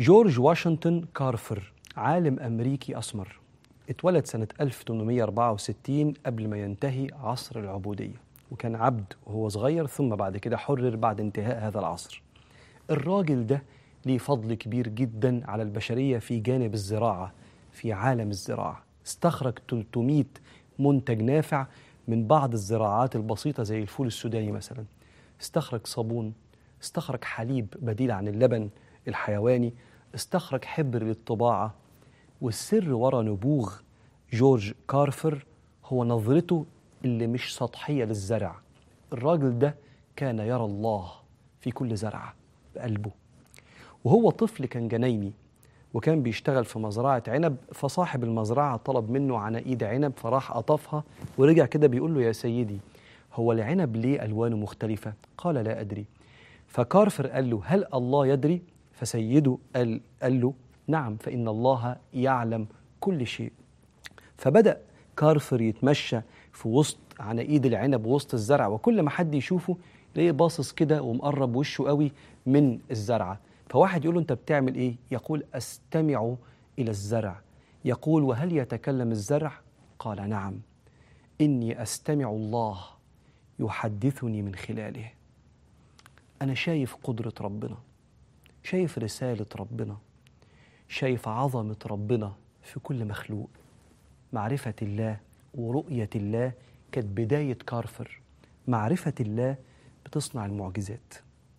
جورج واشنطن كارفر عالم أمريكي أسمر اتولد سنة 1864 قبل ما ينتهي عصر العبودية وكان عبد وهو صغير ثم بعد كده حرر بعد انتهاء هذا العصر الراجل ده ليه فضل كبير جدا على البشرية في جانب الزراعة في عالم الزراعة استخرج 300 منتج نافع من بعض الزراعات البسيطة زي الفول السوداني مثلا استخرج صابون استخرج حليب بديل عن اللبن الحيواني استخرج حبر للطباعة والسر ورا نبوغ جورج كارفر هو نظرته اللي مش سطحية للزرع الراجل ده كان يرى الله في كل زرعة بقلبه وهو طفل كان جنايني وكان بيشتغل في مزرعة عنب فصاحب المزرعة طلب منه عناقيد عنب فراح قطفها ورجع كده بيقول له يا سيدي هو العنب ليه ألوانه مختلفة؟ قال لا أدري فكارفر قال له هل الله يدري؟ فسيده قال, قال له نعم فإن الله يعلم كل شيء فبدأ كارفر يتمشى في وسط عناقيد العنب وسط الزرع وكل ما حد يشوفه يلاقيه باصص كده ومقرب وشه قوي من الزرعه فواحد يقول له انت بتعمل ايه يقول استمع الى الزرع يقول وهل يتكلم الزرع قال نعم اني استمع الله يحدثني من خلاله انا شايف قدره ربنا شايف رساله ربنا شايف عظمه ربنا في كل مخلوق معرفه الله ورؤيه الله كانت بدايه كارفر معرفه الله بتصنع المعجزات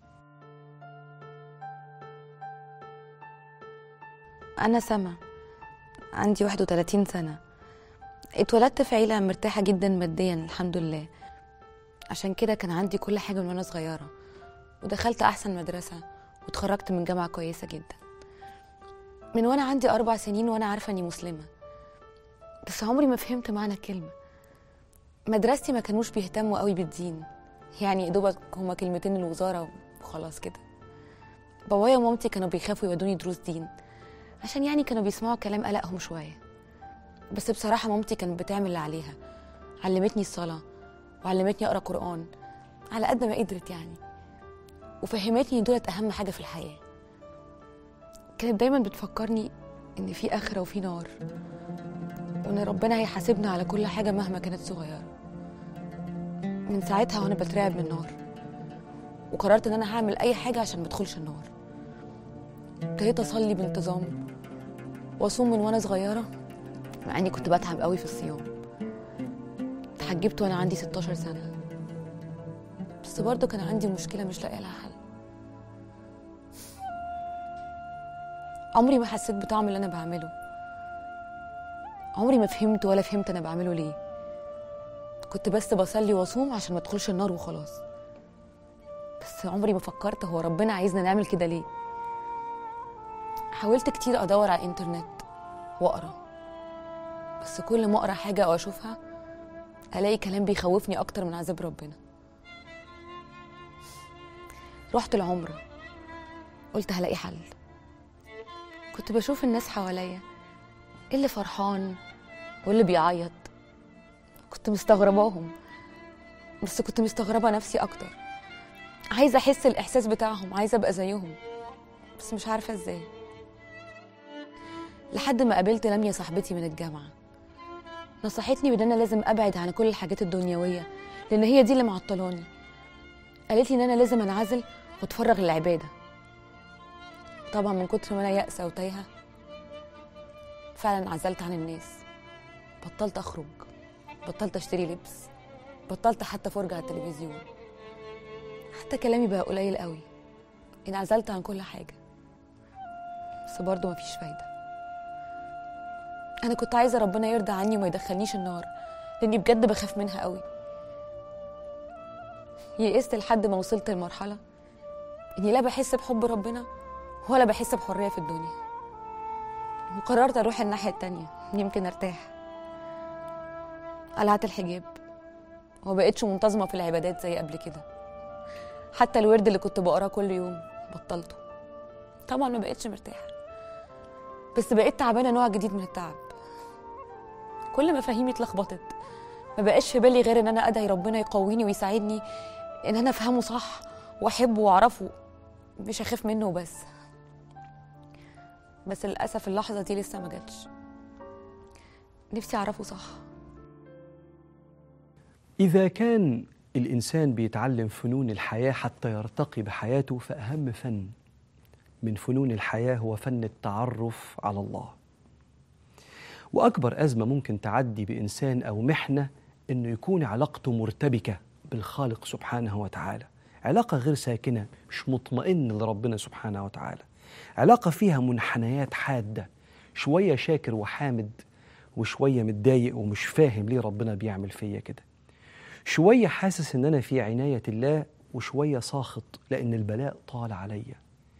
أنا سما عندي 31 سنة اتولدت في عيلة مرتاحة جدا ماديا الحمد لله عشان كده كان عندي كل حاجة من وأنا صغيرة ودخلت أحسن مدرسة واتخرجت من جامعة كويسة جدا من وأنا عندي أربع سنين وأنا عارفة إني مسلمة بس عمري ما فهمت معنى الكلمة مدرستي ما كانوش بيهتموا قوي بالدين يعني يا دوبك هما كلمتين الوزارة وخلاص كده بابايا ومامتي كانوا بيخافوا يودوني دروس دين عشان يعني كانوا بيسمعوا كلام قلقهم شوية بس بصراحة مامتي كانت بتعمل اللي عليها علمتني الصلاة وعلمتني أقرأ قرآن على قد ما قدرت يعني وفهمتني إن دولت أهم حاجة في الحياة كانت دايما بتفكرني إن في آخرة وفي نار وإن ربنا هيحاسبنا على كل حاجة مهما كانت صغيرة من ساعتها وأنا بترعب من النار وقررت إن أنا هعمل أي حاجة عشان ما ادخلش النار ابتديت اصلي بانتظام واصوم من وانا صغيره مع اني كنت بتعب قوي في الصيام اتحجبت وانا عندي 16 سنه بس برضه كان عندي مشكله مش لاقيه لها حل عمري ما حسيت بطعم اللي انا بعمله عمري ما فهمت ولا فهمت انا بعمله ليه كنت بس بصلي واصوم عشان ما ادخلش النار وخلاص بس عمري ما فكرت هو ربنا عايزنا نعمل كده ليه حاولت كتير ادور على الانترنت واقرا بس كل ما اقرا حاجه او اشوفها الاقي كلام بيخوفني اكتر من عذاب ربنا رحت العمره قلت هلاقي حل كنت بشوف الناس حواليا اللي فرحان واللي بيعيط كنت مستغرباهم بس كنت مستغربه نفسي اكتر عايزه احس الاحساس بتاعهم عايزه ابقى زيهم بس مش عارفه ازاي لحد ما قابلت لميا صاحبتي من الجامعة نصحتني بان انا لازم ابعد عن كل الحاجات الدنيوية لان هي دي اللي معطلاني قالت لي ان انا لازم انعزل واتفرغ للعبادة طبعا من كتر ما انا يائسة وتايهة فعلا انعزلت عن الناس بطلت اخرج بطلت اشتري لبس بطلت حتى فرجة على التلفزيون حتى كلامي بقى قليل قوي انعزلت عن كل حاجة بس برضه مفيش فايدة أنا كنت عايزة ربنا يرضى عني وما يدخلنيش النار لأني بجد بخاف منها قوي يئست لحد ما وصلت لمرحلة إني لا بحس بحب ربنا ولا بحس بحرية في الدنيا وقررت أروح الناحية التانية يمكن أرتاح قلعت الحجاب ومبقتش منتظمة في العبادات زي قبل كده حتى الورد اللي كنت بقراه كل يوم بطلته طبعا ما بقتش مرتاحة بس بقيت تعبانة نوع جديد من التعب كل مفاهيمي اتلخبطت ما بقاش في بالي غير ان انا ادعي ربنا يقويني ويساعدني ان انا افهمه صح واحبه واعرفه مش اخاف منه وبس بس للاسف اللحظه دي لسه ما جاتش نفسي اعرفه صح إذا كان الإنسان بيتعلم فنون الحياة حتى يرتقي بحياته فأهم فن من فنون الحياة هو فن التعرف على الله وأكبر أزمة ممكن تعدي بإنسان أو محنة إنه يكون علاقته مرتبكة بالخالق سبحانه وتعالى علاقة غير ساكنة مش مطمئن لربنا سبحانه وتعالى علاقة فيها منحنيات حادة شوية شاكر وحامد وشوية متضايق ومش فاهم ليه ربنا بيعمل فيا كده شوية حاسس إن أنا في عناية الله وشوية ساخط لأن البلاء طال عليا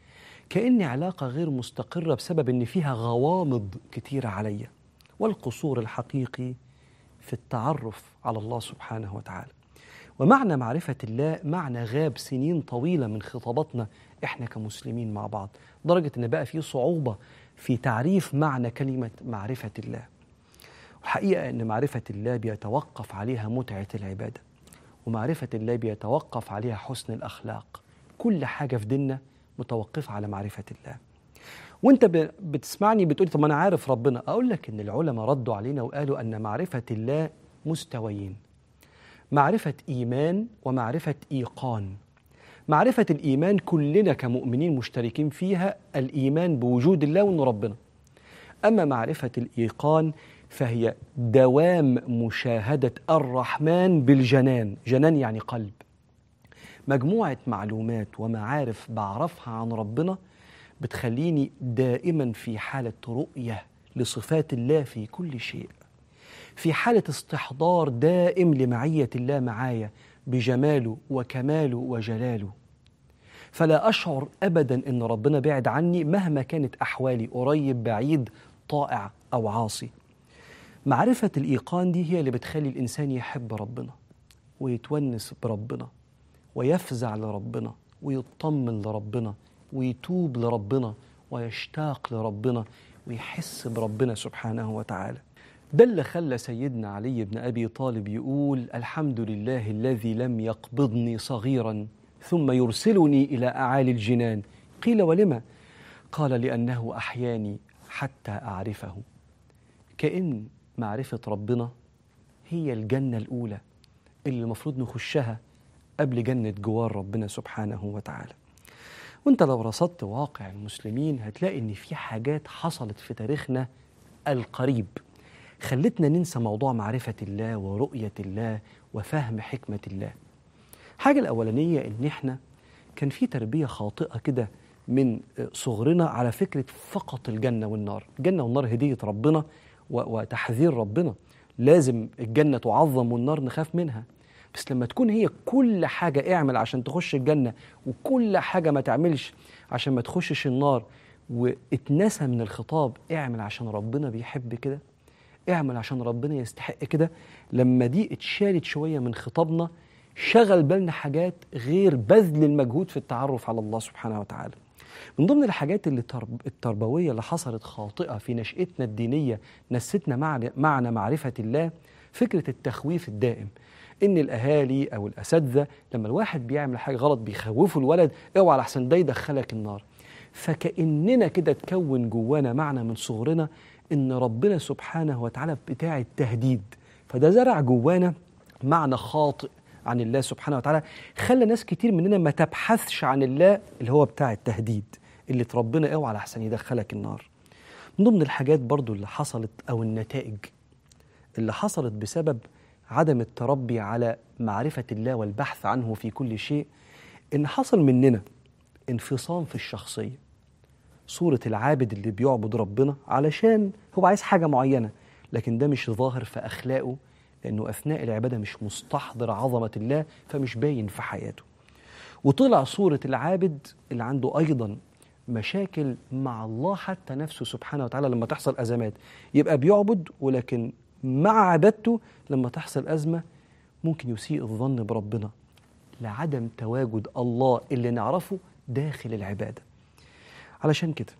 كأن علاقة غير مستقرة بسبب إن فيها غوامض كتيرة عليا والقصور الحقيقي في التعرف على الله سبحانه وتعالى ومعنى معرفة الله معنى غاب سنين طويلة من خطاباتنا إحنا كمسلمين مع بعض لدرجة إن بقى في صعوبة في تعريف معنى كلمة معرفة الله الحقيقة أن معرفة الله بيتوقف عليها متعة العبادة ومعرفة الله بيتوقف عليها حسن الأخلاق كل حاجة في ديننا متوقفة على معرفة الله وانت ب- بتسمعني بتقولي طب ما انا عارف ربنا اقول لك ان العلماء ردوا علينا وقالوا ان معرفة الله مستويين معرفة ايمان ومعرفة ايقان معرفة الايمان كلنا كمؤمنين مشتركين فيها الايمان بوجود الله وان ربنا أما معرفة الإيقان فهي دوام مشاهدة الرحمن بالجنان جنان يعني قلب مجموعة معلومات ومعارف بعرفها عن ربنا بتخليني دائما في حالة رؤية لصفات الله في كل شيء في حالة استحضار دائم لمعية الله معايا بجماله وكماله وجلاله فلا أشعر أبدا أن ربنا بعد عني مهما كانت أحوالي قريب بعيد طائع أو عاصي معرفة الإيقان دي هي اللي بتخلي الإنسان يحب ربنا ويتونس بربنا ويفزع لربنا ويطمن لربنا ويتوب لربنا ويشتاق لربنا ويحس بربنا سبحانه وتعالى ده اللي خلى سيدنا علي بن أبي طالب يقول الحمد لله الذي لم يقبضني صغيرا ثم يرسلني إلى أعالي الجنان قيل ولم قال لأنه أحياني حتى أعرفه كأن معرفة ربنا هي الجنة الأولى اللي المفروض نخشها قبل جنة جوار ربنا سبحانه وتعالى وانت لو رصدت واقع المسلمين هتلاقي ان في حاجات حصلت في تاريخنا القريب خلتنا ننسى موضوع معرفة الله ورؤية الله وفهم حكمة الله الحاجة الأولانية إن إحنا كان في تربية خاطئة كده من صغرنا على فكرة فقط الجنة والنار الجنة والنار هدية ربنا و- وتحذير ربنا لازم الجنة تعظم والنار نخاف منها بس لما تكون هي كل حاجة اعمل عشان تخش الجنة وكل حاجة ما تعملش عشان ما تخشش النار واتنسى من الخطاب اعمل عشان ربنا بيحب كده اعمل عشان ربنا يستحق كده لما دي اتشالت شوية من خطابنا شغل بالنا حاجات غير بذل المجهود في التعرف على الله سبحانه وتعالى من ضمن الحاجات اللي ترب التربوية اللي حصلت خاطئة في نشأتنا الدينية نستنا معنى, معنى معرفة الله فكرة التخويف الدائم إن الأهالي أو الأساتذة لما الواحد بيعمل حاجة غلط بيخوفوا الولد اوعى لحسن ده يدخلك النار فكأننا كده تكون جوانا معنى من صغرنا إن ربنا سبحانه وتعالى بتاع التهديد فده زرع جوانا معنى خاطئ عن الله سبحانه وتعالى خلى ناس كتير مننا ما تبحثش عن الله اللي هو بتاع التهديد اللي ربنا اوعى لحسن يدخلك النار من ضمن الحاجات برضو اللي حصلت او النتائج اللي حصلت بسبب عدم التربي على معرفة الله والبحث عنه في كل شيء إن حصل مننا انفصام في الشخصية صورة العابد اللي بيعبد ربنا علشان هو عايز حاجة معينة لكن ده مش ظاهر في أخلاقه لأنه أثناء العبادة مش مستحضر عظمة الله فمش باين في حياته وطلع صورة العابد اللي عنده أيضا مشاكل مع الله حتى نفسه سبحانه وتعالى لما تحصل أزمات يبقى بيعبد ولكن مع عبادته لما تحصل أزمة ممكن يسيء الظن بربنا لعدم تواجد الله اللي نعرفه داخل العبادة علشان كده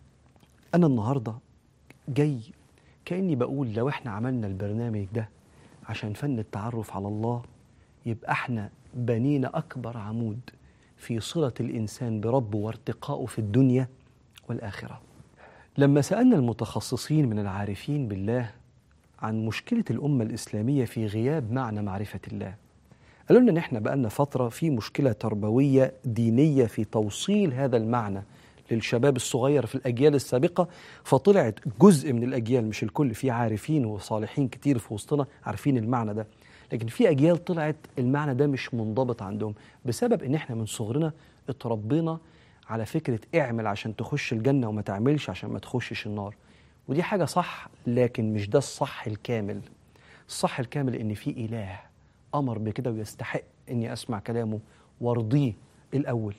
أنا النهاردة جاي كأني بقول لو احنا عملنا البرنامج ده عشان فن التعرف على الله يبقى احنا بنينا أكبر عمود في صلة الإنسان بربه وارتقائه في الدنيا والآخرة لما سألنا المتخصصين من العارفين بالله عن مشكلة الأمة الإسلامية في غياب معنى معرفة الله قالوا لنا إن إحنا بقالنا فترة في مشكلة تربوية دينية في توصيل هذا المعنى للشباب الصغير في الأجيال السابقة فطلعت جزء من الأجيال مش الكل في عارفين وصالحين كتير في وسطنا عارفين المعنى ده لكن في أجيال طلعت المعنى ده مش منضبط عندهم بسبب إن إحنا من صغرنا اتربينا على فكرة اعمل عشان تخش الجنة وما تعملش عشان ما تخشش النار ودي حاجة صح لكن مش ده الصح الكامل الصح الكامل إن في إله أمر بكده ويستحق إني أسمع كلامه وارضيه الأول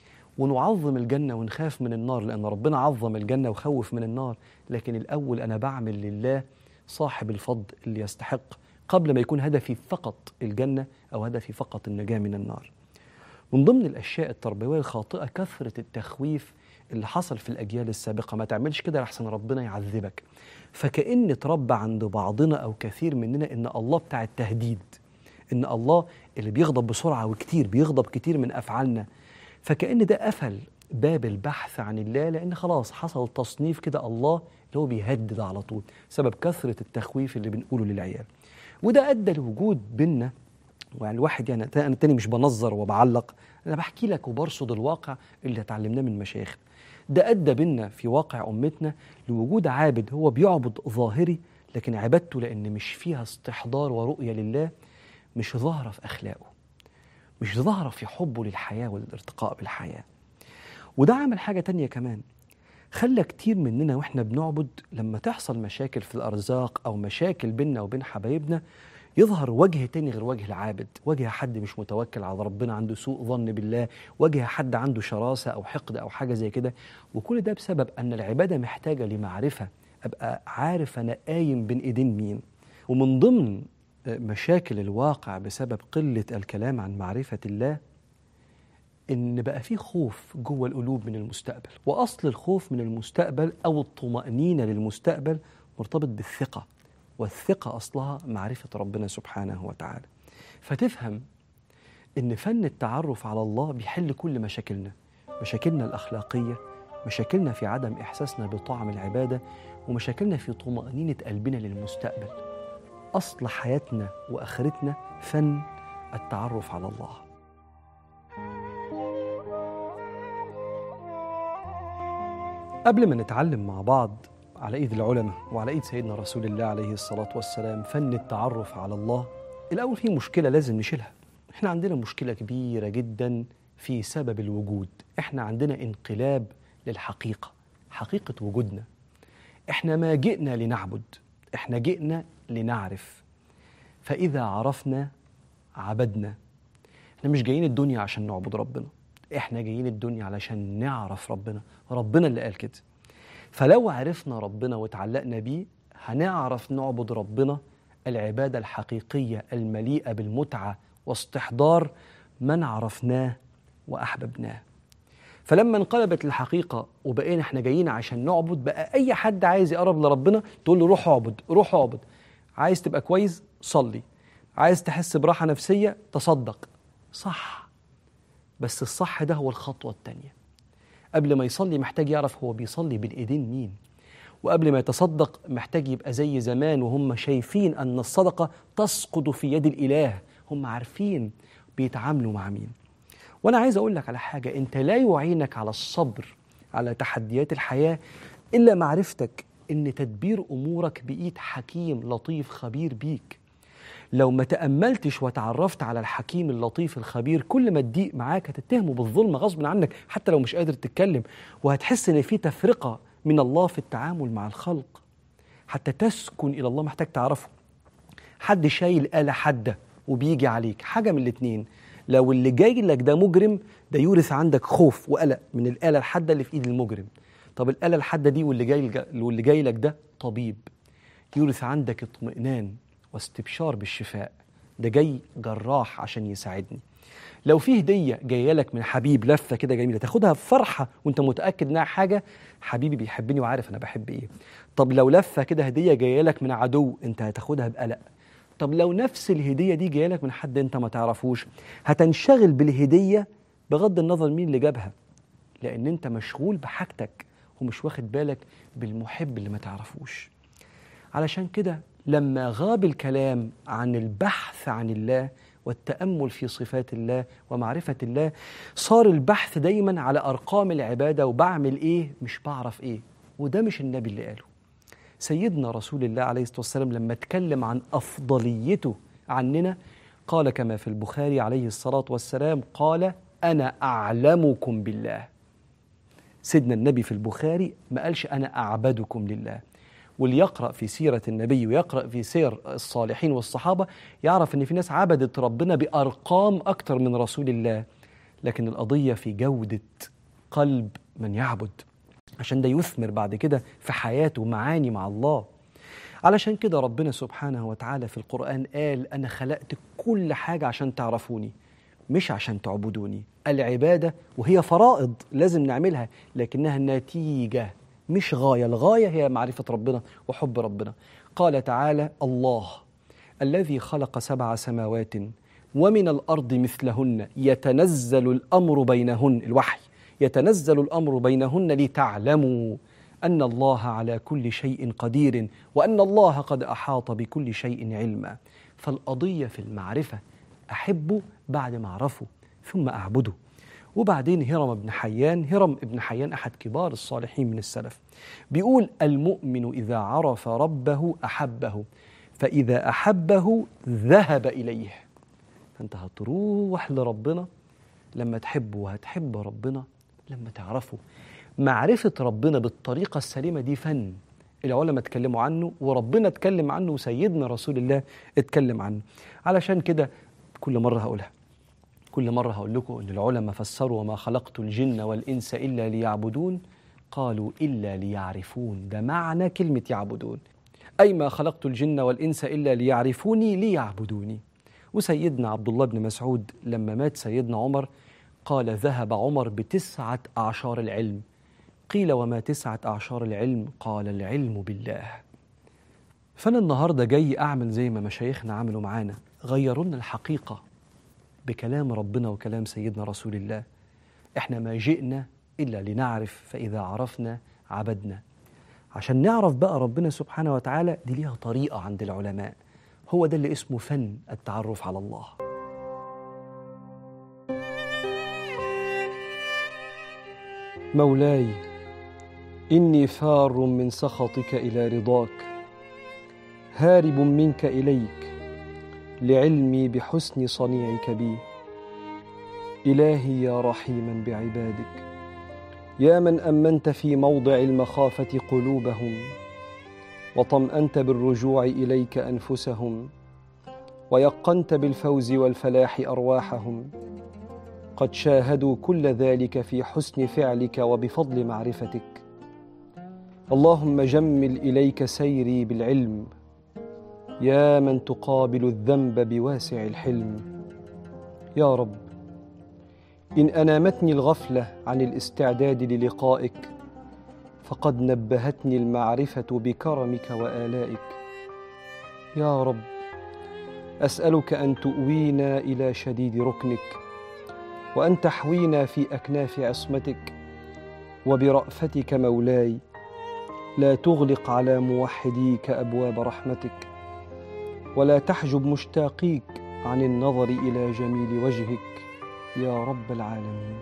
ونعظم الجنة ونخاف من النار لأن ربنا عظم الجنة وخوف من النار لكن الأول أنا بعمل لله صاحب الفضل اللي يستحق قبل ما يكون هدفي فقط الجنة أو هدفي فقط النجاة من النار من ضمن الأشياء التربوية الخاطئة كثرة التخويف اللي حصل في الأجيال السابقة ما تعملش كده لحسن ربنا يعذبك فكأن تربى عند بعضنا أو كثير مننا إن الله بتاع التهديد إن الله اللي بيغضب بسرعة وكتير بيغضب كتير من أفعالنا فكأن ده قفل باب البحث عن الله لأن خلاص حصل تصنيف كده الله اللي هو بيهدد على طول سبب كثرة التخويف اللي بنقوله للعيال وده أدى لوجود بينا يعني الواحد يعني انا تاني مش بنظر وبعلق انا بحكي لك وبرصد الواقع اللي اتعلمناه من مشايخنا ده ادى بينا في واقع امتنا لوجود عابد هو بيعبد ظاهري لكن عبادته لان مش فيها استحضار ورؤيه لله مش ظاهره في اخلاقه مش ظاهره في حبه للحياه والارتقاء بالحياه وده عمل حاجه تانية كمان خلى كتير مننا واحنا بنعبد لما تحصل مشاكل في الارزاق او مشاكل بيننا وبين حبايبنا يظهر وجه تاني غير وجه العابد وجه حد مش متوكل على ربنا عنده سوء ظن بالله وجه حد عنده شراسة أو حقد أو حاجة زي كده وكل ده بسبب أن العبادة محتاجة لمعرفة أبقى عارف أنا قايم بين إيدين مين ومن ضمن مشاكل الواقع بسبب قلة الكلام عن معرفة الله إن بقى في خوف جوه القلوب من المستقبل وأصل الخوف من المستقبل أو الطمأنينة للمستقبل مرتبط بالثقة والثقة أصلها معرفة ربنا سبحانه وتعالى فتفهم إن فن التعرف على الله بيحل كل مشاكلنا مشاكلنا الأخلاقية مشاكلنا في عدم إحساسنا بطعم العبادة ومشاكلنا في طمأنينة قلبنا للمستقبل أصل حياتنا وآخرتنا فن التعرف على الله قبل ما نتعلم مع بعض على ايد العلماء وعلى ايد سيدنا رسول الله عليه الصلاه والسلام فن التعرف على الله الاول في مشكله لازم نشيلها احنا عندنا مشكله كبيره جدا في سبب الوجود احنا عندنا انقلاب للحقيقه حقيقه وجودنا احنا ما جئنا لنعبد احنا جئنا لنعرف فاذا عرفنا عبدنا احنا مش جايين الدنيا عشان نعبد ربنا احنا جايين الدنيا علشان نعرف ربنا ربنا اللي قال كده فلو عرفنا ربنا وتعلقنا بيه هنعرف نعبد ربنا العبادة الحقيقية المليئة بالمتعة واستحضار من عرفناه وأحببناه فلما انقلبت الحقيقة وبقينا احنا جايين عشان نعبد بقى أي حد عايز يقرب لربنا تقول له روح اعبد روح اعبد عايز تبقى كويس صلي عايز تحس براحة نفسية تصدق صح بس الصح ده هو الخطوة التانية قبل ما يصلي محتاج يعرف هو بيصلي بين ايدين مين وقبل ما يتصدق محتاج يبقى زي زمان وهم شايفين ان الصدقه تسقط في يد الاله هم عارفين بيتعاملوا مع مين وانا عايز اقول لك على حاجه انت لا يعينك على الصبر على تحديات الحياه الا معرفتك ان تدبير امورك بايد حكيم لطيف خبير بيك لو ما تأملتش وتعرفت على الحكيم اللطيف الخبير كل ما تضيق معاك هتتهمه بالظلم غصب عنك حتى لو مش قادر تتكلم وهتحس ان في تفرقة من الله في التعامل مع الخلق حتى تسكن إلى الله محتاج تعرفه حد شايل آلة حادة وبيجي عليك حاجة من الاتنين لو اللي جاي لك ده مجرم ده يورث عندك خوف وقلق من الآلة الحادة اللي في إيد المجرم طب الآلة الحادة دي واللي جاي واللي جاي لك ده طبيب يورث عندك اطمئنان واستبشار بالشفاء ده جاي جراح عشان يساعدني لو في هديه جايه لك من حبيب لفه كده جميله تاخدها بفرحه وانت متاكد انها حاجه حبيبي بيحبني وعارف انا بحب ايه طب لو لفه كده هديه جايه لك من عدو انت هتاخدها بقلق طب لو نفس الهديه دي جايه لك من حد انت ما تعرفوش هتنشغل بالهديه بغض النظر مين اللي جابها لان انت مشغول بحاجتك ومش واخد بالك بالمحب اللي ما تعرفوش علشان كده لما غاب الكلام عن البحث عن الله والتأمل في صفات الله ومعرفة الله صار البحث دايما على أرقام العبادة وبعمل إيه مش بعرف إيه وده مش النبي اللي قاله سيدنا رسول الله عليه الصلاة والسلام لما اتكلم عن أفضليته عننا قال كما في البخاري عليه الصلاة والسلام قال أنا أعلمكم بالله سيدنا النبي في البخاري ما قالش أنا أعبدكم لله واللي يقرأ في سيرة النبي ويقرأ في سير الصالحين والصحابة يعرف أن في ناس عبدت ربنا بأرقام أكتر من رسول الله لكن القضية في جودة قلب من يعبد عشان ده يثمر بعد كده في حياته معاني مع الله علشان كده ربنا سبحانه وتعالى في القرآن قال أنا خلقت كل حاجة عشان تعرفوني مش عشان تعبدوني العبادة وهي فرائض لازم نعملها لكنها نتيجة مش غاية الغاية هي معرفة ربنا وحب ربنا قال تعالى الله الذي خلق سبع سماوات ومن الأرض مثلهن يتنزل الأمر بينهن الوحي يتنزل الأمر بينهن لتعلموا أن الله على كل شيء قدير وأن الله قد أحاط بكل شيء علما فالقضية في المعرفة أحبه بعد ما أعرفه ثم أعبده وبعدين هرم بن حيان هرم ابن حيان أحد كبار الصالحين من السلف بيقول المؤمن إذا عرف ربه أحبه فإذا أحبه ذهب إليه فأنت هتروح لربنا لما تحبه وهتحب ربنا لما تعرفه معرفة ربنا بالطريقة السليمة دي فن العلماء اتكلموا عنه وربنا اتكلم عنه وسيدنا رسول الله اتكلم عنه علشان كده كل مرة هقولها كل مرة هقول لكم أن العلماء فسروا وما خلقت الجن والإنس إلا ليعبدون قالوا إلا ليعرفون ده معنى كلمة يعبدون أي ما خلقت الجن والإنس إلا ليعرفوني ليعبدوني وسيدنا عبد الله بن مسعود لما مات سيدنا عمر قال ذهب عمر بتسعة أعشار العلم قيل وما تسعة أعشار العلم قال العلم بالله فأنا النهاردة جاي أعمل زي ما مشايخنا عملوا معانا غيروا لنا الحقيقة بكلام ربنا وكلام سيدنا رسول الله احنا ما جئنا إلا لنعرف فإذا عرفنا عبدنا عشان نعرف بقى ربنا سبحانه وتعالى دي ليها طريقة عند العلماء هو ده اللي اسمه فن التعرف على الله مولاي إني فار من سخطك إلى رضاك هارب منك إليك لعلمي بحسن صنيعك بي إلهي يا رحيما بعبادك يا من أمنت في موضع المخافة قلوبهم وطمأنت بالرجوع إليك أنفسهم ويقنت بالفوز والفلاح أرواحهم قد شاهدوا كل ذلك في حسن فعلك وبفضل معرفتك اللهم جمل إليك سيري بالعلم يا من تقابل الذنب بواسع الحلم يا رب إن أنامتني الغفلة عن الاستعداد للقائك فقد نبهتني المعرفة بكرمك وآلائك يا رب أسألك أن تؤوينا إلى شديد ركنك وأن تحوينا في أكناف عصمتك وبرأفتك مولاي لا تغلق على موحديك أبواب رحمتك ولا تحجب مشتاقيك عن النظر إلى جميل وجهك يا رب العالمين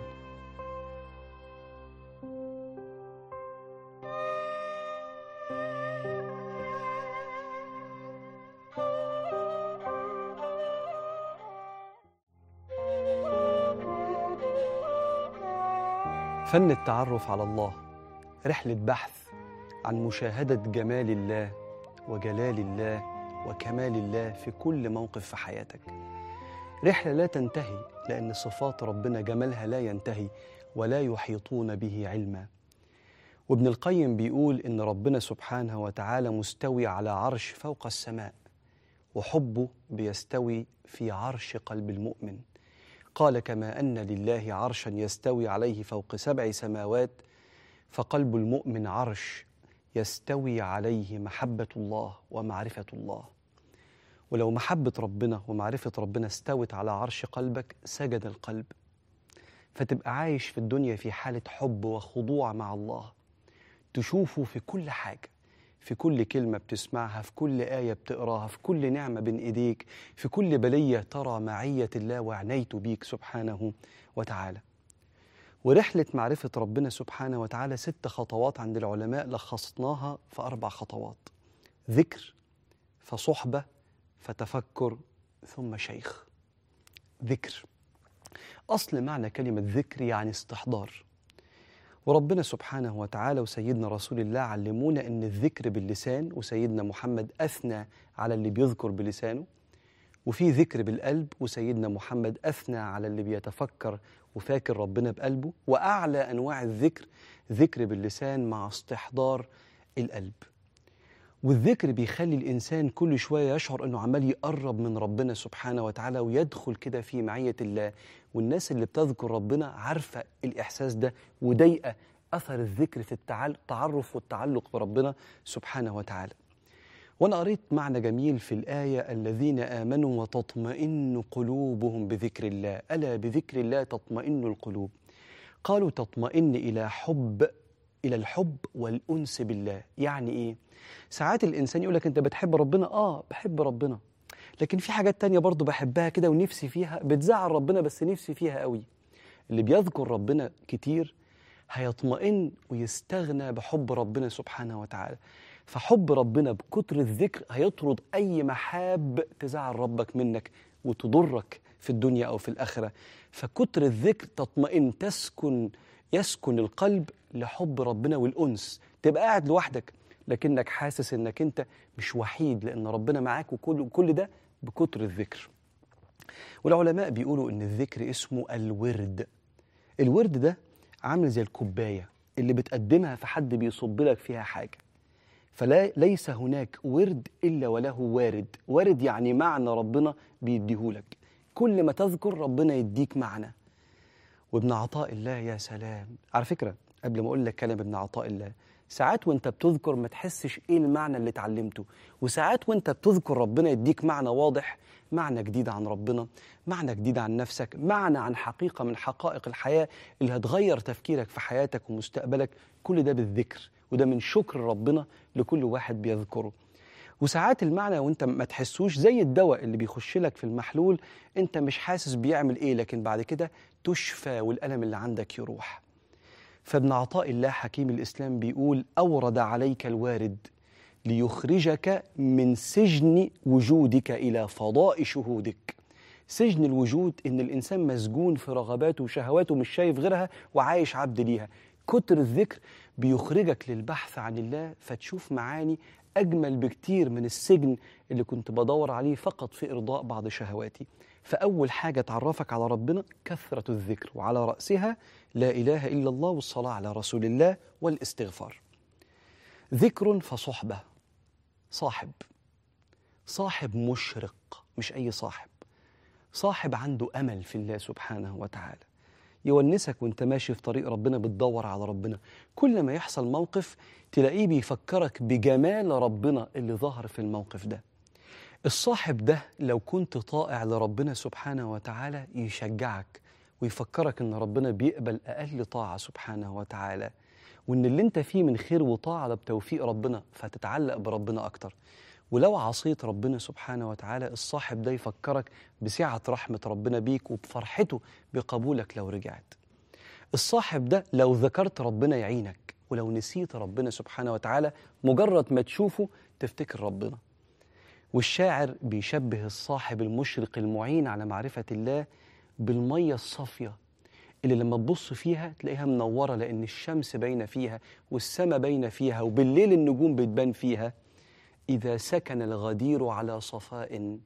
فن التعرف على الله رحلة بحث عن مشاهدة جمال الله وجلال الله وكمال الله في كل موقف في حياتك رحلة لا تنتهي لأن صفات ربنا جمالها لا ينتهي ولا يحيطون به علما وابن القيم بيقول إن ربنا سبحانه وتعالى مستوي على عرش فوق السماء وحبه بيستوي في عرش قلب المؤمن قال كما أن لله عرشا يستوي عليه فوق سبع سماوات فقلب المؤمن عرش يستوي عليه محبة الله ومعرفة الله ولو محبة ربنا ومعرفة ربنا استوت على عرش قلبك سجد القلب فتبقى عايش في الدنيا في حالة حب وخضوع مع الله تشوفه في كل حاجة في كل كلمة بتسمعها في كل آية بتقراها في كل نعمة بين إيديك في كل بلية ترى معية الله وعنيت بيك سبحانه وتعالى ورحلة معرفة ربنا سبحانه وتعالى ست خطوات عند العلماء لخصناها في أربع خطوات ذكر فصحبة فتفكر ثم شيخ ذكر أصل معنى كلمة ذكر يعني استحضار وربنا سبحانه وتعالى وسيدنا رسول الله علمونا أن الذكر باللسان وسيدنا محمد أثنى على اللي بيذكر بلسانه وفي ذكر بالقلب وسيدنا محمد أثنى على اللي بيتفكر وفاكر ربنا بقلبه وأعلى أنواع الذكر ذكر باللسان مع استحضار القلب والذكر بيخلي الإنسان كل شوية يشعر أنه عمال يقرب من ربنا سبحانه وتعالى ويدخل كده في معية الله والناس اللي بتذكر ربنا عارفة الإحساس ده وضايقة أثر الذكر في التعرف والتعلق بربنا سبحانه وتعالى وأنا قريت معنى جميل في الآية الذين آمنوا وتطمئن قلوبهم بذكر الله ألا بذكر الله تطمئن القلوب قالوا تطمئن إلى حب إلى الحب والأنس بالله يعني إيه؟ ساعات الإنسان يقول لك أنت بتحب ربنا آه بحب ربنا لكن في حاجات تانية برضو بحبها كده ونفسي فيها بتزعل ربنا بس نفسي فيها قوي اللي بيذكر ربنا كتير هيطمئن ويستغنى بحب ربنا سبحانه وتعالى فحب ربنا بكتر الذكر هيطرد أي محاب تزعل ربك منك وتضرك في الدنيا أو في الآخرة فكتر الذكر تطمئن تسكن يسكن القلب لحب ربنا والأنس تبقى قاعد لوحدك لكنك حاسس انك انت مش وحيد لان ربنا معاك وكل كل ده بكتر الذكر والعلماء بيقولوا ان الذكر اسمه الورد الورد ده عامل زي الكوبايه اللي بتقدمها في حد بيصب لك فيها حاجه فلا ليس هناك ورد الا وله وارد وارد يعني معنى ربنا بيديهولك كل ما تذكر ربنا يديك معنى وابن عطاء الله يا سلام على فكره قبل ما اقول لك كلام ابن عطاء الله ساعات وانت بتذكر ما تحسش ايه المعنى اللي اتعلمته وساعات وانت بتذكر ربنا يديك معنى واضح معنى جديد عن ربنا معنى جديد عن نفسك معنى عن حقيقة من حقائق الحياة اللي هتغير تفكيرك في حياتك ومستقبلك كل ده بالذكر وده من شكر ربنا لكل واحد بيذكره وساعات المعنى وانت ما تحسوش زي الدواء اللي بيخش لك في المحلول انت مش حاسس بيعمل ايه لكن بعد كده تشفى والألم اللي عندك يروح فابن عطاء الله حكيم الإسلام بيقول أورد عليك الوارد ليخرجك من سجن وجودك إلى فضاء شهودك سجن الوجود إن الإنسان مسجون في رغباته وشهواته مش شايف غيرها وعايش عبد ليها كتر الذكر بيخرجك للبحث عن الله فتشوف معاني أجمل بكتير من السجن اللي كنت بدور عليه فقط في إرضاء بعض شهواتي فأول حاجة تعرفك على ربنا كثرة الذكر وعلى رأسها لا إله إلا الله والصلاة على رسول الله والاستغفار ذكر فصحبة صاحب صاحب مشرق مش أي صاحب صاحب عنده أمل في الله سبحانه وتعالى يونسك وانت ماشي في طريق ربنا بتدور على ربنا كل ما يحصل موقف تلاقيه بيفكرك بجمال ربنا اللي ظهر في الموقف ده الصاحب ده لو كنت طائع لربنا سبحانه وتعالى يشجعك ويفكرك ان ربنا بيقبل اقل طاعه سبحانه وتعالى وان اللي انت فيه من خير وطاعه ده بتوفيق ربنا فتتعلق بربنا اكتر ولو عصيت ربنا سبحانه وتعالى الصاحب ده يفكرك بسعه رحمه ربنا بيك وبفرحته بقبولك لو رجعت الصاحب ده لو ذكرت ربنا يعينك ولو نسيت ربنا سبحانه وتعالى مجرد ما تشوفه تفتكر ربنا والشاعر بيشبه الصاحب المشرق المعين على معرفة الله بالمية الصافية اللي لما تبص فيها تلاقيها منورة لأن الشمس باينة فيها والسماء باينة فيها وبالليل النجوم بتبان فيها إذا سكن الغدير على صفاء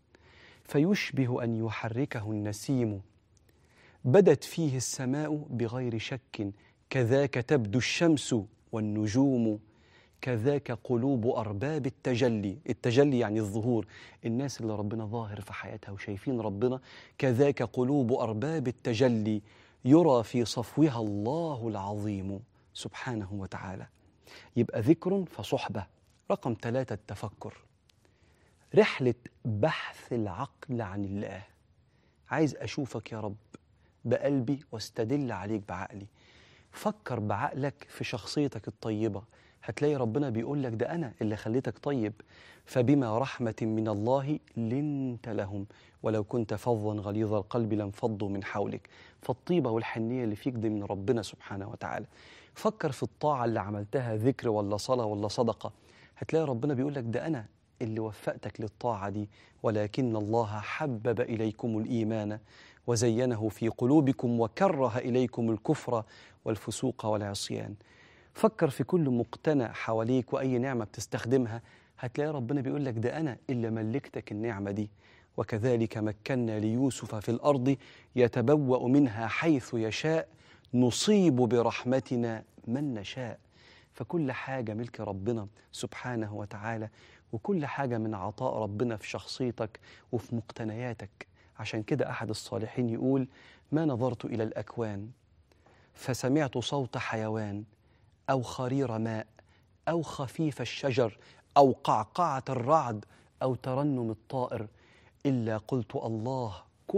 فيشبه أن يحركه النسيم بدت فيه السماء بغير شك كذاك تبدو الشمس والنجوم كذاك قلوب أرباب التجلي التجلي يعني الظهور الناس اللي ربنا ظاهر في حياتها وشايفين ربنا كذاك قلوب أرباب التجلي يرى في صفوها الله العظيم سبحانه وتعالى يبقى ذكر فصحبة رقم ثلاثة التفكر رحلة بحث العقل عن الله عايز أشوفك يا رب بقلبي واستدل عليك بعقلي فكر بعقلك في شخصيتك الطيبة هتلاقي ربنا بيقول لك ده أنا اللي خليتك طيب فبما رحمة من الله لنت لهم ولو كنت فظا غليظ القلب لانفضوا من حولك فالطيبة والحنية اللي فيك دي من ربنا سبحانه وتعالى فكر في الطاعة اللي عملتها ذكر ولا صلاة ولا صدقة هتلاقي ربنا بيقول لك ده أنا اللي وفقتك للطاعة دي ولكن الله حبب إليكم الإيمان وزينه في قلوبكم وكره إليكم الكفر والفسوق والعصيان فكر في كل مقتنع حواليك وأي نعمة بتستخدمها هتلاقي ربنا بيقول لك ده أنا اللي ملكتك النعمة دي وكذلك مكنا ليوسف في الأرض يتبوأ منها حيث يشاء نصيب برحمتنا من نشاء فكل حاجة ملك ربنا سبحانه وتعالى وكل حاجة من عطاء ربنا في شخصيتك وفي مقتنياتك عشان كده أحد الصالحين يقول ما نظرت إلى الأكوان فسمعت صوت حيوان أو خرير ماء أو خفيف الشجر أو قعقعة الرعد أو ترنم الطائر إلا قلت الله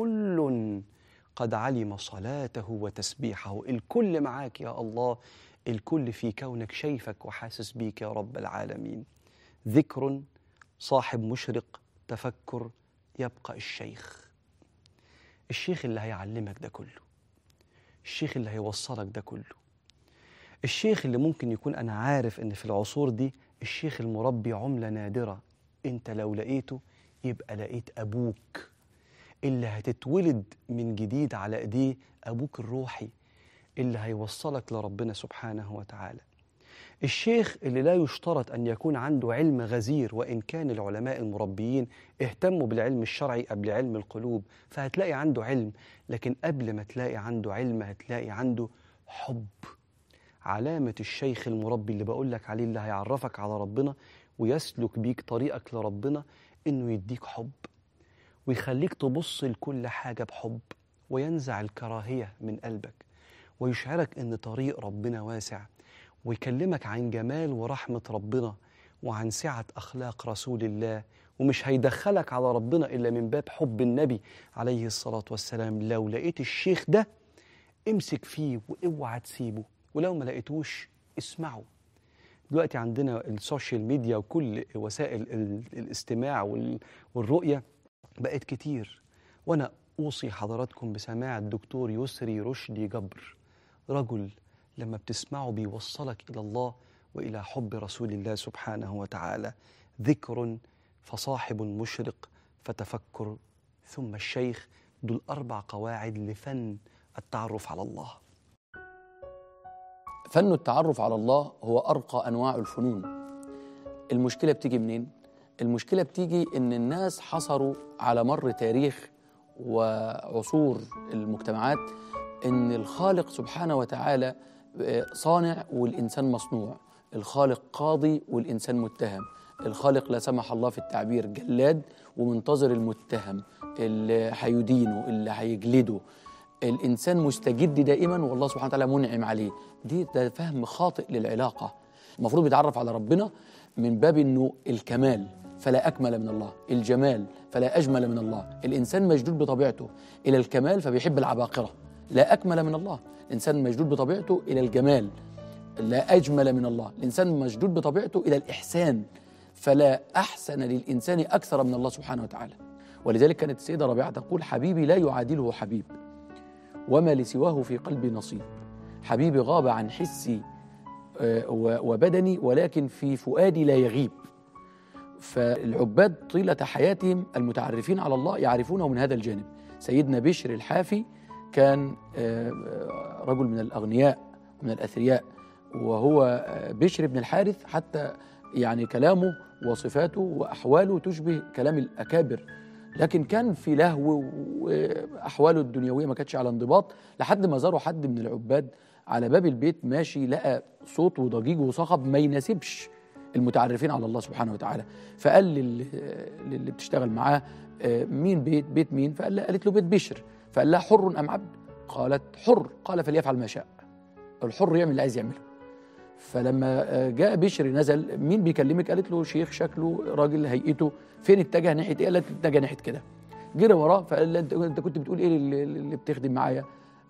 كل قد علم صلاته وتسبيحه الكل معاك يا الله الكل في كونك شايفك وحاسس بيك يا رب العالمين ذكر صاحب مشرق تفكر يبقى الشيخ الشيخ اللي هيعلمك ده كله الشيخ اللي هيوصلك ده كله الشيخ اللي ممكن يكون أنا عارف إن في العصور دي الشيخ المربي عملة نادرة أنت لو لقيته يبقى لقيت أبوك اللي هتتولد من جديد على إيديه أبوك الروحي اللي هيوصلك لربنا سبحانه وتعالى الشيخ اللي لا يشترط أن يكون عنده علم غزير وإن كان العلماء المربيين اهتموا بالعلم الشرعي قبل علم القلوب فهتلاقي عنده علم لكن قبل ما تلاقي عنده علم هتلاقي عنده حب علامة الشيخ المربي اللي بقول لك عليه اللي هيعرفك على ربنا ويسلك بيك طريقك لربنا إنه يديك حب ويخليك تبص لكل حاجة بحب وينزع الكراهية من قلبك ويشعرك إن طريق ربنا واسع ويكلمك عن جمال ورحمة ربنا وعن سعة أخلاق رسول الله ومش هيدخلك على ربنا إلا من باب حب النبي عليه الصلاة والسلام لو لقيت الشيخ ده امسك فيه واوعى تسيبه ولو ما لقيتوش اسمعه دلوقتي عندنا السوشيال ميديا وكل وسائل ال- الاستماع وال- والرؤية بقت كتير وأنا أوصي حضراتكم بسماع الدكتور يسري رشدي جبر رجل لما بتسمعه بيوصلك إلى الله وإلى حب رسول الله سبحانه وتعالى ذكر فصاحب مشرق فتفكر ثم الشيخ دول أربع قواعد لفن التعرف على الله فن التعرف على الله هو أرقى أنواع الفنون المشكلة بتيجي منين؟ المشكلة بتيجي إن الناس حصروا على مر تاريخ وعصور المجتمعات إن الخالق سبحانه وتعالى آه، صانع والإنسان مصنوع الخالق قاضي والإنسان متهم الخالق لا سمح الله في التعبير جلاد ومنتظر المتهم اللي هيدينه اللي هيجلده الانسان مستجد دائما والله سبحانه وتعالى منعم عليه دي ده فهم خاطئ للعلاقه المفروض بيتعرف على ربنا من باب انه الكمال فلا اكمل من الله الجمال فلا اجمل من الله الانسان مشدود بطبيعته الى الكمال فبيحب العباقره لا اكمل من الله الانسان مشدود بطبيعته الى الجمال لا اجمل من الله الانسان مشدود بطبيعته الى الاحسان فلا احسن للانسان اكثر من الله سبحانه وتعالى ولذلك كانت السيده ربيعه تقول حبيبي لا يعادله حبيب وما لسواه في قلبي نصيب حبيبي غاب عن حسي آه، و- وبدني ولكن في فؤادي لا يغيب فالعباد طيلة حياتهم المتعرفين على الله يعرفونه من هذا الجانب سيدنا بشر الحافي كان آه، آه، رجل من الأغنياء ومن الأثرياء وهو آه، بشر بن الحارث حتى يعني كلامه وصفاته وأحواله تشبه كلام الأكابر لكن كان في لهو واحواله الدنيويه ما كانتش على انضباط لحد ما زاروا حد من العباد على باب البيت ماشي لقى صوت وضجيج وصخب ما يناسبش المتعرفين على الله سبحانه وتعالى فقال لل- للي بتشتغل معاه آه، مين بيت بيت مين فقال لها قالت له بيت بشر فقال لها حر ام عبد قالت حر قال فليفعل ما شاء الحر يعمل اللي عايز يعمله فلما آه، جاء بشر نزل مين بيكلمك قالت له شيخ شكله راجل هيئته فين اتجه ناحيه ايه قالت اتجه ناحيه كده جري وراه فقال لها انت انت كنت بتقول ايه اللي, اللي بتخدم معايا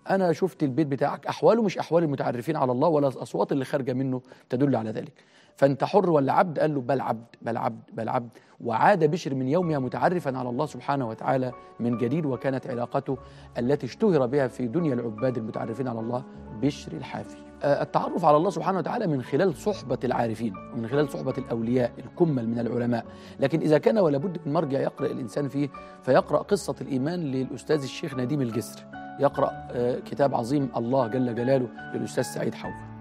انا شفت البيت بتاعك احواله مش احوال المتعرفين على الله ولا الاصوات اللي خارجه منه تدل على ذلك فانت حر ولا عبد قال له بل عبد بل عبد بل عبد وعاد بشر من يومها متعرفا على الله سبحانه وتعالى من جديد وكانت علاقته التي اشتهر بها في دنيا العباد المتعرفين على الله بشر الحافي آه، التعرف على الله سبحانه وتعالى من خلال صحبة العارفين ومن خلال صحبة الأولياء الكمل من العلماء لكن إذا كان ولا بد من مرجع يقرأ الإنسان فيه فيقرأ قصة الإيمان للأستاذ الشيخ نديم الجسر يقرأ آه، كتاب عظيم الله جل جلاله للأستاذ سعيد حوفر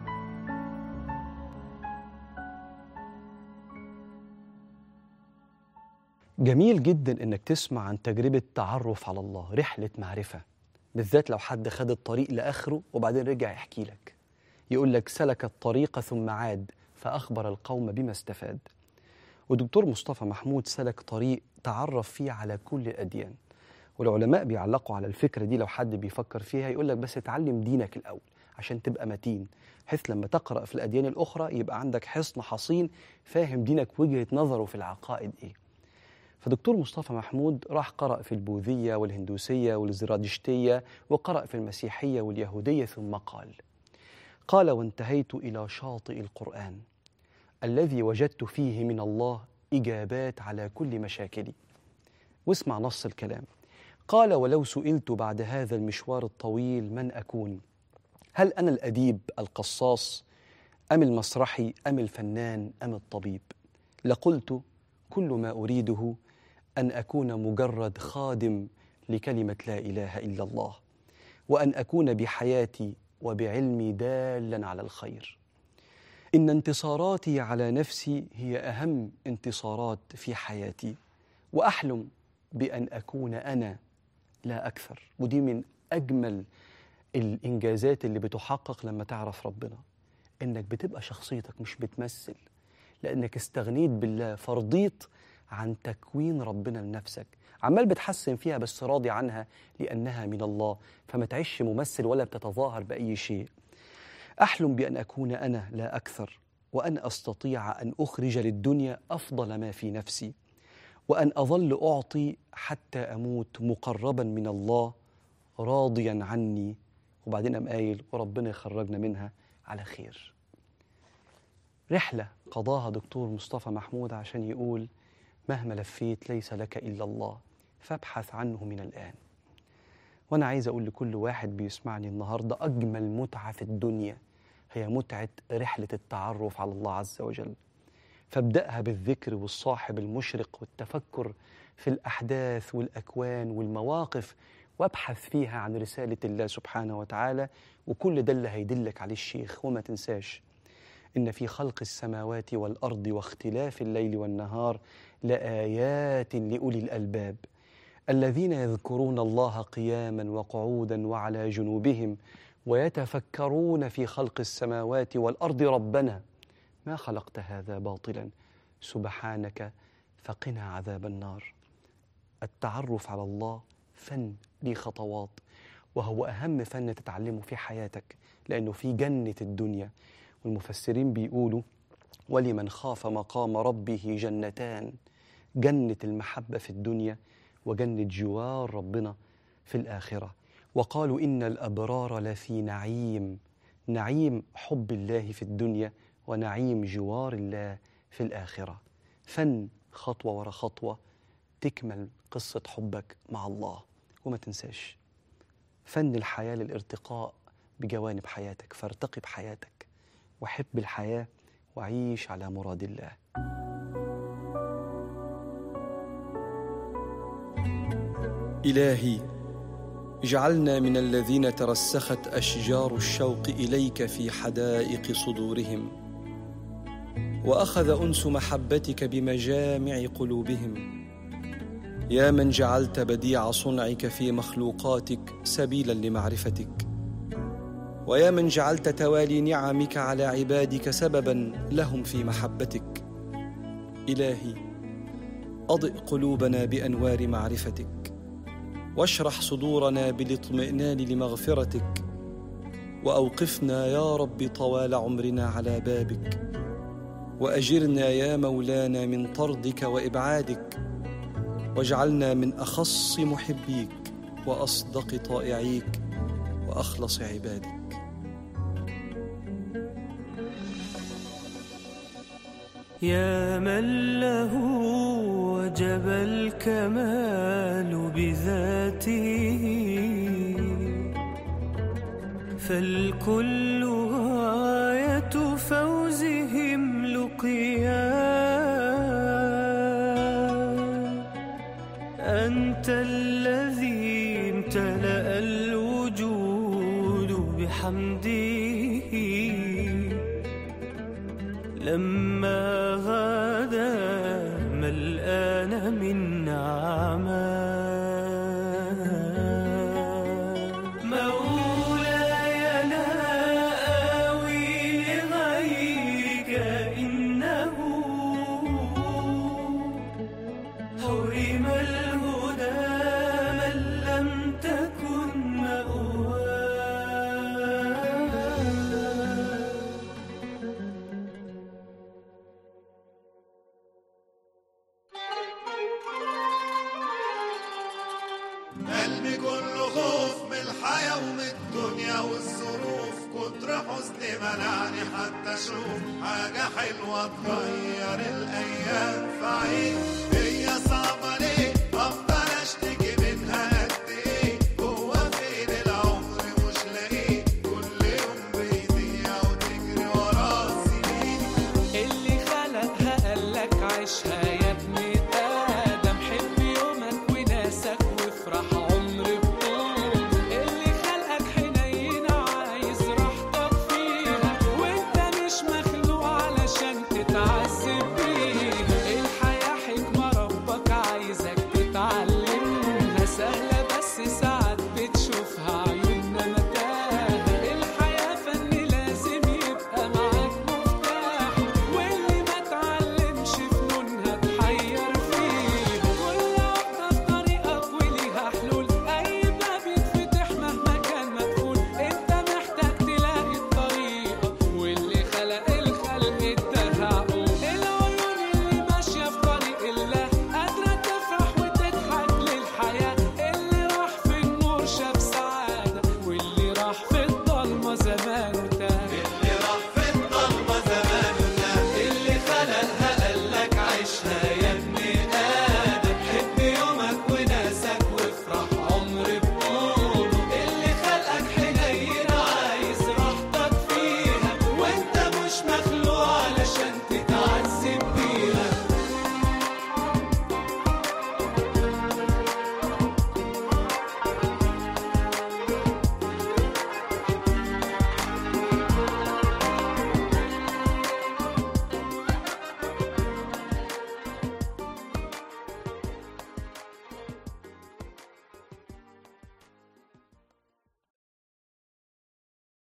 جميل جدا انك تسمع عن تجربه تعرف على الله رحله معرفه بالذات لو حد خد الطريق لاخره وبعدين رجع يحكي لك يقول لك سلك الطريق ثم عاد فاخبر القوم بما استفاد ودكتور مصطفى محمود سلك طريق تعرف فيه على كل الاديان والعلماء بيعلقوا على الفكره دي لو حد بيفكر فيها يقول لك بس اتعلم دينك الاول عشان تبقى متين بحيث لما تقرا في الاديان الاخرى يبقى عندك حصن حصين فاهم دينك وجهه نظره في العقائد ايه فدكتور مصطفى محمود راح قرأ في البوذية والهندوسية والزرادشتية وقرأ في المسيحية واليهودية ثم قال قال وانتهيت إلى شاطئ القرآن الذي وجدت فيه من الله إجابات على كل مشاكلي واسمع نص الكلام قال ولو سئلت بعد هذا المشوار الطويل من أكون هل أنا الأديب القصاص أم المسرحي أم الفنان أم الطبيب لقلت كل ما أريده أن أكون مجرد خادم لكلمة لا إله إلا الله وأن أكون بحياتي وبعلمي دالا على الخير إن انتصاراتي على نفسي هي أهم انتصارات في حياتي وأحلم بأن أكون أنا لا أكثر ودي من أجمل الإنجازات اللي بتحقق لما تعرف ربنا إنك بتبقى شخصيتك مش بتمثل لأنك استغنيت بالله فرضيت عن تكوين ربنا لنفسك عمال بتحسن فيها بس راضي عنها لأنها من الله فما تعيش ممثل ولا بتتظاهر بأي شيء أحلم بأن أكون أنا لا أكثر وأن أستطيع أن أخرج للدنيا أفضل ما في نفسي وأن أظل أعطي حتى أموت مقربا من الله راضيا عني وبعدين قام قايل وربنا يخرجنا منها على خير رحلة قضاها دكتور مصطفى محمود عشان يقول مهما لفيت ليس لك إلا الله فابحث عنه من الآن وأنا عايز أقول لكل واحد بيسمعني النهاردة أجمل متعة في الدنيا هي متعة رحلة التعرف على الله عز وجل فابدأها بالذكر والصاحب المشرق والتفكر في الأحداث والأكوان والمواقف وابحث فيها عن رسالة الله سبحانه وتعالى وكل ده اللي هيدلك عليه الشيخ وما تنساش إن في خلق السماوات والأرض واختلاف الليل والنهار لآيات لأولي الألباب الذين يذكرون الله قياما وقعودا وعلى جنوبهم ويتفكرون في خلق السماوات والأرض ربنا ما خلقت هذا باطلا سبحانك فقنا عذاب النار التعرف على الله فن ليه خطوات وهو أهم فن تتعلمه في حياتك لأنه في جنة الدنيا والمفسرين بيقولوا ولمن خاف مقام ربه جنتان جنة المحبة في الدنيا وجنة جوار ربنا في الآخرة وقالوا إن الأبرار لفي نعيم نعيم حب الله في الدنيا ونعيم جوار الله في الآخرة فن خطوة ورا خطوة تكمل قصة حبك مع الله وما تنساش فن الحياة للارتقاء بجوانب حياتك فارتقي بحياتك وحب الحياة وعيش على مراد الله إلهي اجعلنا من الذين ترسخت أشجار الشوق إليك في حدائق صدورهم وأخذ أنس محبتك بمجامع قلوبهم يا من جعلت بديع صنعك في مخلوقاتك سبيلا لمعرفتك ويا من جعلت توالي نعمك على عبادك سببا لهم في محبتك إلهي أضئ قلوبنا بأنوار معرفتك واشرح صدورنا بالاطمئنان لمغفرتك واوقفنا يا رب طوال عمرنا على بابك واجرنا يا مولانا من طردك وابعادك واجعلنا من اخص محبيك واصدق طائعيك وأخلص عبادك يا من له وجب الكمال بذاته فالكل غاية فوزهم لقيا أنت الذي امتلأ الوجود بحمده لما غدا ملآن من نعما مولاي لا آوي لغيرك إنه حرم الهدى من لم تكن مأواه قلبي كله خوف من الحياة ومن الدنيا والظروف كتر حزني منعني حتى اشوف حاجة حلوة تغير الأيام فعيش